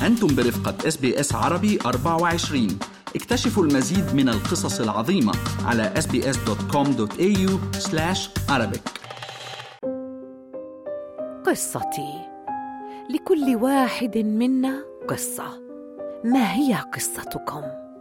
أنتم برفقة اس بي اس عربي 24 اكتشفوا المزيد من القصص العظيمة على sbs.com.au arabic قصتي لكل واحد منا قصة ما هي قصتكم؟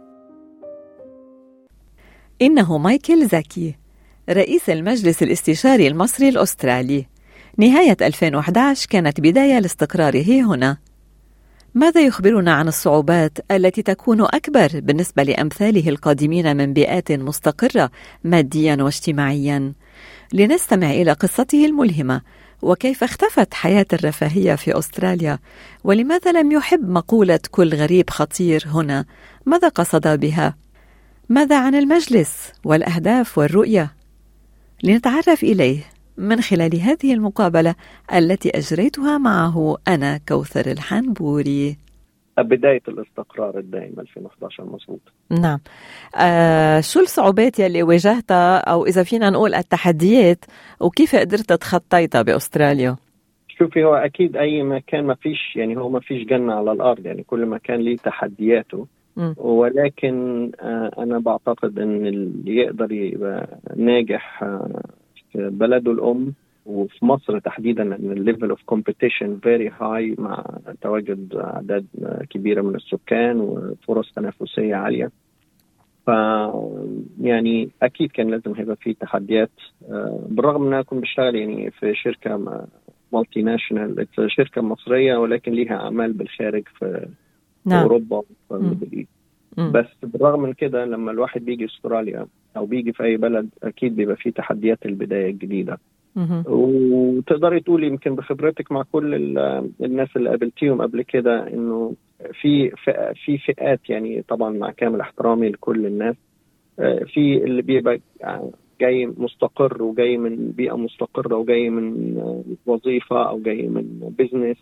إنه مايكل زكي رئيس المجلس الاستشاري المصري الأسترالي نهاية 2011 كانت بداية لاستقراره هنا ماذا يخبرنا عن الصعوبات التي تكون أكبر بالنسبة لأمثاله القادمين من بيئات مستقرة ماديا واجتماعيا لنستمع إلى قصته الملهمة وكيف اختفت حياة الرفاهية في أستراليا ولماذا لم يحب مقولة كل غريب خطير هنا ماذا قصد بها ماذا عن المجلس والأهداف والرؤية لنتعرف إليه من خلال هذه المقابلة التي أجريتها معه أنا كوثر الحنبوري بداية الاستقرار الدائم 2011 مظبوط نعم آه شو الصعوبات يلي واجهتها أو إذا فينا نقول التحديات وكيف قدرت تخطيتها بأستراليا؟ شوفي هو أكيد أي مكان ما فيش يعني هو ما فيش جنة على الأرض يعني كل مكان ليه تحدياته م. ولكن آه أنا بعتقد أن اللي يقدر يبقى ناجح آه في بلده الأم وفي مصر تحديدا ان الليفل اوف كومبيتيشن فيري هاي مع تواجد اعداد كبيره من السكان وفرص تنافسيه عاليه ف يعني اكيد كان لازم هيبقى في تحديات بالرغم ان انا كنت بشتغل يعني في شركه مالتي ناشونال شركه مصريه ولكن ليها اعمال بالخارج في نعم. اوروبا وفي بس بالرغم من كده لما الواحد بيجي استراليا او بيجي في اي بلد اكيد بيبقى في تحديات البدايه الجديده وتقدري تقولي يمكن بخبرتك مع كل الناس اللي قابلتيهم قبل كده انه في في فئات يعني طبعا مع كامل احترامي لكل الناس في اللي بيبقى جاي مستقر وجاي من بيئه مستقره وجاي من وظيفه او جاي من بيزنس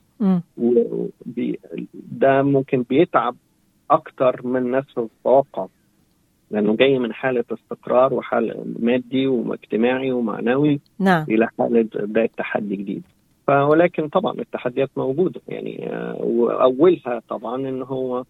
ده ممكن بيتعب اكتر من ناس تتوقع لانه جاي من حاله استقرار وحاله مادي واجتماعي ومعنوي نعم. الى حاله بدايه تحدي جديد ولكن طبعا التحديات موجوده يعني واولها طبعا ان هو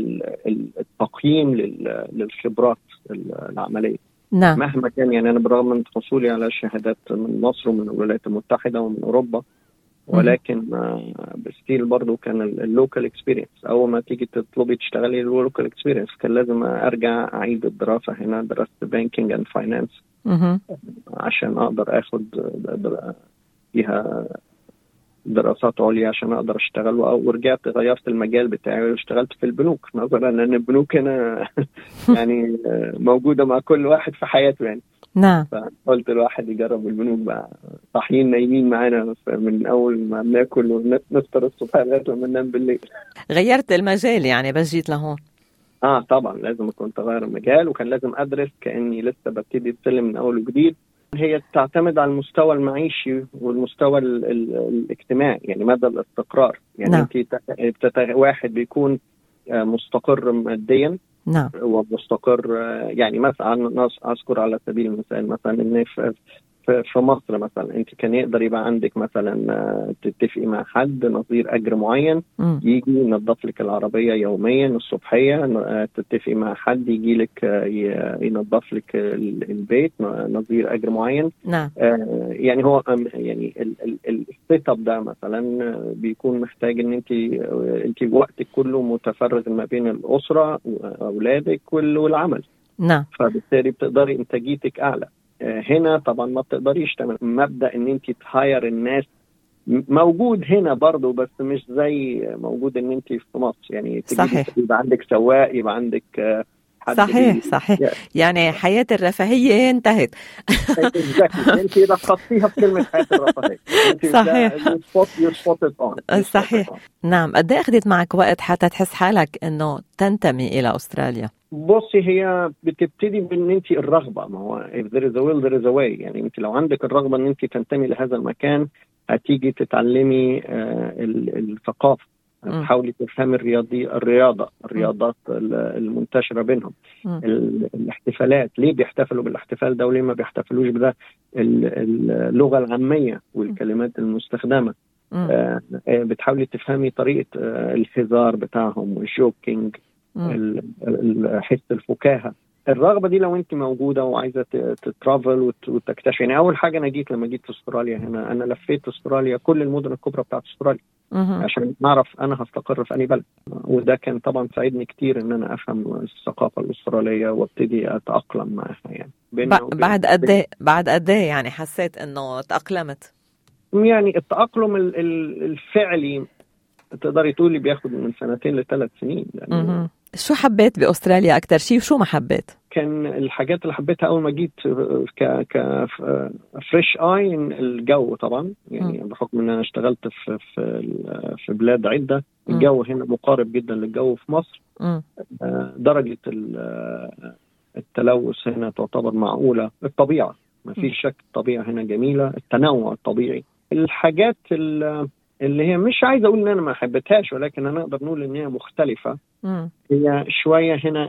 التقييم للخبرات العمليه نعم. مهما كان يعني انا بالرغم من حصولي على شهادات من مصر ومن الولايات المتحده ومن اوروبا ولكن ستيل برضه كان اللوكال اكسبيرينس اول ما تيجي تطلبي تشتغلي اللوكال اكسبيرينس كان لازم ارجع اعيد الدراسه هنا درست بانكينج اند فاينانس عشان اقدر اخد فيها دراسات عليا عشان اقدر اشتغل ورجعت غيرت المجال بتاعي واشتغلت في البنوك نظرا ان البنوك هنا يعني موجوده مع كل واحد في حياته يعني نعم فقلت الواحد يجرب البنوك بقى صاحيين نايمين معانا من اول ما بناكل ونفطر الصبح لغايه ما ننام بالليل غيرت المجال يعني بس جيت لهون اه طبعا لازم كنت اغير المجال وكان لازم ادرس كاني لسه ببتدي السلم من اول وجديد هي تعتمد على المستوى المعيشي والمستوى ال ال الاجتماعي يعني مدى الاستقرار يعني نعم. انت واحد بيكون مستقر ماديا نعم ومستقر يعني مثلا اذكر على سبيل المثال مثلا ان في في مصر مثلا انت كان يقدر يبقى عندك مثلا تتفقي مع حد نظير اجر معين م. يجي ينظف لك العربيه يوميا الصبحيه تتفقي مع حد يجي لك ينظف لك البيت نظير اجر معين نعم يعني هو يعني السيت اب ده مثلا بيكون محتاج ان انت انت وقتك كله متفرغ ما بين الاسره واولادك والعمل نعم فبالتالي بتقدري انتاجيتك اعلى هنا طبعا ما بتقدريش تعمل مبدا ان انت تهاير الناس موجود هنا برضه بس مش زي موجود ان انت في مصر يعني صحيح يبقى عندك سواق يبقى عندك حد صحيح صحيح يعني حياة الرفاهية انتهت انت لخصتيها في كلمة حياة الرفاهية صحيح صحيح صحيح نعم قد اخذت معك وقت حتى تحس حالك انه تنتمي الى استراليا بصي هي بتبتدي بان انت الرغبه ما هو if there is a will there is a way يعني انت لو عندك الرغبه ان انت تنتمي لهذا المكان هتيجي تتعلمي الثقافه تحاولي تفهمي الرياضي الرياضه الرياضات المنتشره بينهم الاحتفالات ليه بيحتفلوا بالاحتفال ده وليه ما بيحتفلوش بده اللغه العاميه والكلمات المستخدمه آه بتحاولي تفهمي طريقه آه الهزار بتاعهم والجوكينج حس الفكاهه الرغبه دي لو انت موجوده وعايزه تترافل وتكتشف يعني اول حاجه انا جيت لما جيت استراليا هنا انا لفيت استراليا كل المدن الكبرى بتاعت استراليا عشان نعرف انا هستقر في انهي بلد وده كان طبعا ساعدني كتير ان انا افهم الثقافه الاستراليه وابتدي اتاقلم معها يعني بعد قد ايه بعد قد ايه يعني حسيت انه تاقلمت؟ يعني التاقلم الفعلي تقدري تقولي بياخد من سنتين لثلاث سنين يعني شو حبيت باستراليا اكثر شيء وشو ما حبيت؟ كان الحاجات اللي حبيتها اول ما جيت ك ك فريش اي الجو طبعا يعني م. بحكم ان انا اشتغلت في في في بلاد عده الجو هنا مقارب جدا للجو في مصر م. درجه التلوث هنا تعتبر معقوله الطبيعه ما فيش شك الطبيعه هنا جميله التنوع الطبيعي الحاجات اللي هي مش عايز اقول ان انا ما حبيتهاش ولكن انا اقدر نقول ان هي مختلفه م. هي شويه هنا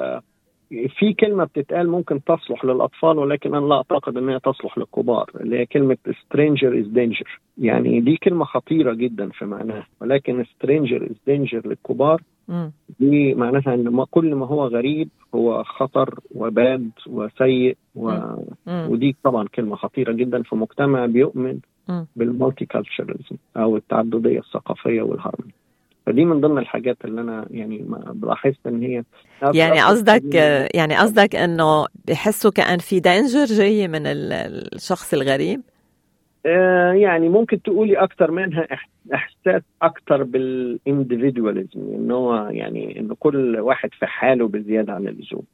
في كلمة بتتقال ممكن تصلح للأطفال ولكن أنا لا أعتقد أنها تصلح للكبار اللي هي كلمة stranger is danger يعني دي كلمة خطيرة جدا في معناها ولكن stranger is danger للكبار دي معناها أن كل ما هو غريب هو خطر وباد وسيء و... ودي طبعا كلمة خطيرة جدا في مجتمع بيؤمن بالمالتي كالتشرزم أو التعددية الثقافية والهارموني فدي من ضمن الحاجات اللي انا يعني لاحظت ان هي يعني قصدك يعني قصدك انه بحسوا كان في دينجر جاي من الشخص الغريب آه يعني ممكن تقولي اكتر منها احساس اكتر بالانديفيدواليزم ان هو يعني ان كل واحد في حاله بزياده عن اللزوم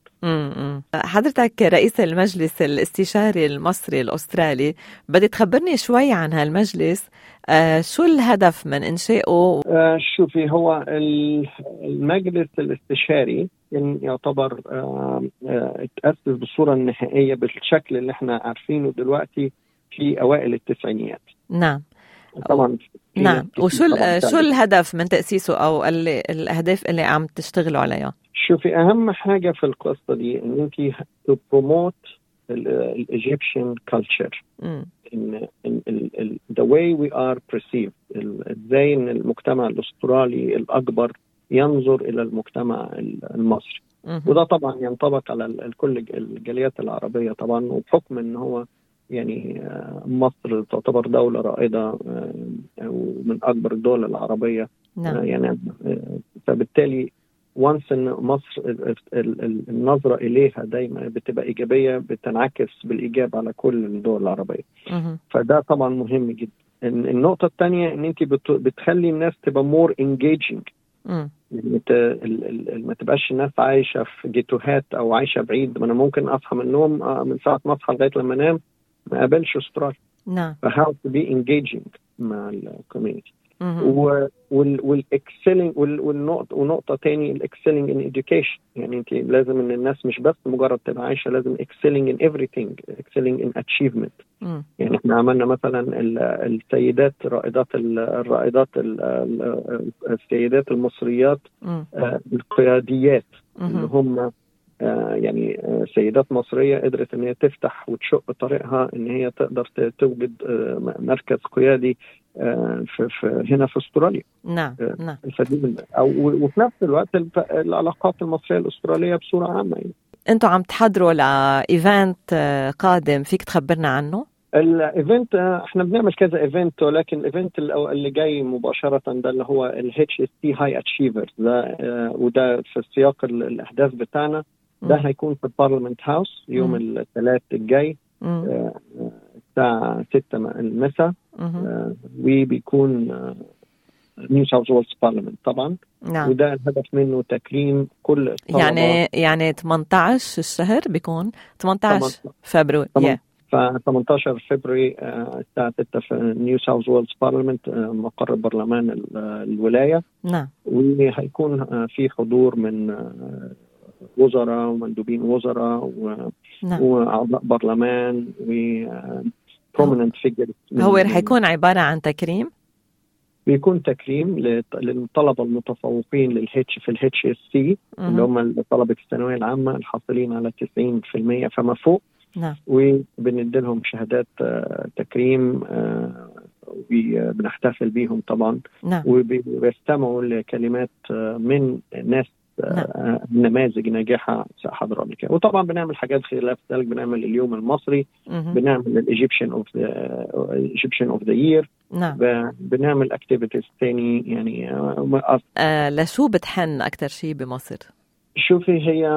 حضرتك رئيس المجلس الاستشاري المصري الاسترالي بدي تخبرني شوي عن هالمجلس آه شو الهدف من انشائه؟ آه شوفي هو المجلس الاستشاري يعتبر آه آه اتأسس بالصورة النهائية بالشكل اللي احنا عارفينه دلوقتي في أوائل التسعينيات نعم طبعا نعم وشو شو الهدف من تأسيسه أو اللي الأهداف اللي عم تشتغلوا عليها؟ شوفي أهم حاجة في القصة دي إن أنت تبروموت الايجيبشن كلتشر ان the way we are perceived ازاي ان المجتمع الاسترالي الاكبر ينظر الى المجتمع المصري وده طبعا ينطبق على كل الجاليات العربيه طبعا وبحكم ان هو يعني مصر تعتبر دولة رائدة ومن أكبر الدول العربية نعم. يعني فبالتالي وانس ان مصر النظره اليها دايما بتبقى ايجابيه بتنعكس بالايجاب على كل الدول العربيه. فده طبعا مهم جدا. النقطه الثانيه ان انت بتخلي الناس تبقى مور انجيجنج. يعني ما تبقاش الناس عايشه في جيتوهات او عايشه بعيد ما انا ممكن اصحى من النوم من ساعه ما اصحى لغايه لما انام ما اقابلش استراليا. نعم. فهاو تو بي انجيجنج مع الكوميونتي. والاكسلنج والنقطه ونقطه تاني الاكسلنج ان education يعني انت لازم ان الناس مش بس مجرد تبقى عايشه لازم اكسلنج ان everything اكسلنج ان اتشيفمنت يعني احنا عملنا مثلا السيدات رائدات الرائدات السيدات المصريات القياديات اللي هم آه يعني آه سيدات مصريه قدرت ان هي تفتح وتشق طريقها ان هي تقدر توجد آه مركز قيادي في, في هنا في استراليا نعم نعم او وفي نفس الوقت العلاقات المصريه الاستراليه بصوره عامه يعني انتوا عم تحضروا لايفنت قادم فيك تخبرنا عنه؟ الايفنت احنا بنعمل كذا ايفنت ولكن الايفنت اللي جاي مباشره ده اللي هو الاتش اس تي هاي اتشيفرز ده وده في سياق الاهداف بتاعنا ده هيكون في البارلمنت هاوس يوم الثلاث الجاي الساعة 6 المساء وبيكون نيو ساوث ويلز بارلمنت طبعا نعم. وده الهدف منه تكريم كل الطلبة يعني يعني 18 الشهر بيكون 18 فبراير yeah. ف 18 فبراير الساعة 6 في نيو ساوث ويلز بارلمنت مقر برلمان الولاية نعم وهيكون في حضور من وزراء ومندوبين وزراء و... نعم. واعضاء برلمان و prominent figures هو رح يكون عباره عن تكريم؟ بيكون تكريم للطلبه المتفوقين للهيتش في الهيتش اس سي اللي هم طلبه الثانويه العامه الحاصلين على 90% فما فوق نعم وبندي لهم شهادات تكريم وبنحتفل بيهم طبعا نعم. وبيستمعوا لكلمات من ناس نعم. نماذج ناجحه ساحضرها لك وطبعا بنعمل حاجات خلاف ذلك بنعمل اليوم المصري مم. بنعمل الايجيبشن اوف ذا ايجيبشن اوف ذا يير نعم بنعمل اكتيفيتيز ثاني يعني آه, آه لشو بتحن اكثر شيء بمصر؟ شوفي هي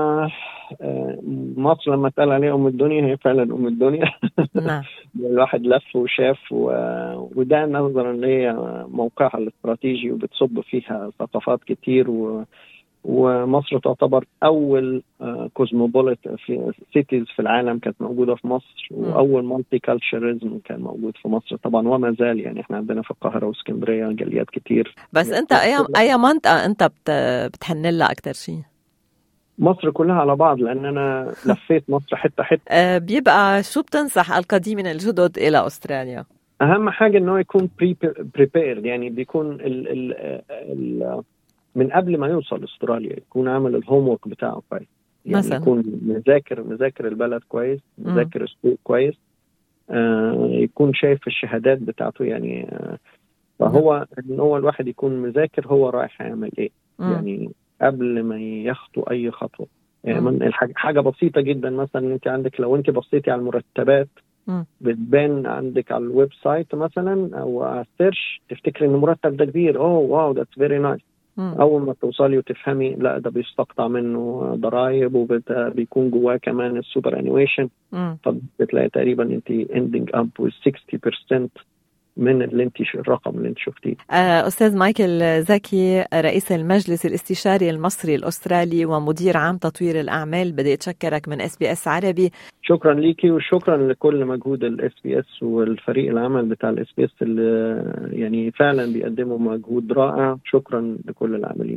مصر لما اتقال عليها ام الدنيا هي فعلا ام الدنيا نعم الواحد لف وشاف و... وده نظرا لهي موقعها الاستراتيجي وبتصب فيها ثقافات كتير و... ومصر تعتبر اول كوزموبوليت في سيتيز في العالم كانت موجوده في مصر واول مالتي كالتشرزم كان موجود في مصر طبعا وما زال يعني احنا عندنا في القاهره واسكندريه جاليات كتير بس انت اي اي منطقه انت بتحن لها اكثر شيء؟ مصر كلها على بعض لان انا لفيت مصر حته حته أه بيبقى شو بتنصح القديمين الجدد الى استراليا؟ اهم حاجه انه يكون بريبيرد يعني بيكون ال ال ال من قبل ما يوصل استراليا يكون عامل الهوم ورك بتاعه كويس يعني مثلا يكون مذاكر مذاكر البلد كويس مذاكر السوق كويس آه يكون شايف الشهادات بتاعته يعني آه فهو ان هو الواحد يكون مذاكر هو رايح يعمل ايه مم. يعني قبل ما يخطو اي خطوه يعني من الحاجة حاجه بسيطه جدا مثلا انت عندك لو انت بصيتي على المرتبات بتبان عندك على الويب سايت مثلا او على السيرش تفتكري ان المرتب ده كبير اوه واو ذاتس فيري نايس اول ما توصلي وتفهمي لا ده بيستقطع منه ضرائب وبيكون جواه كمان السوبر انيويشن فبتلاقي تقريبا انت اندنج اب with 60% من اللي انت الرقم اللي انت شفتيه. استاذ مايكل زكي رئيس المجلس الاستشاري المصري الاسترالي ومدير عام تطوير الاعمال بدي اتشكرك من اس بي اس عربي. شكرا ليكي وشكرا لكل مجهود الاس بي اس والفريق العمل بتاع الاس بي اس اللي يعني فعلا بيقدموا مجهود رائع، شكرا لكل العاملين.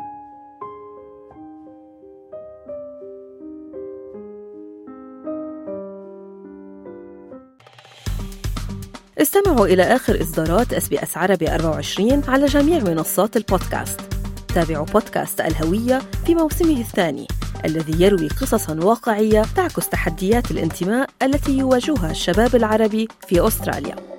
استمعوا إلى آخر إصدارات اس بي اس عربي 24 على جميع منصات البودكاست. تابعوا بودكاست الهوية في موسمه الثاني الذي يروي قصصا واقعية تعكس تحديات الانتماء التي يواجهها الشباب العربي في أستراليا.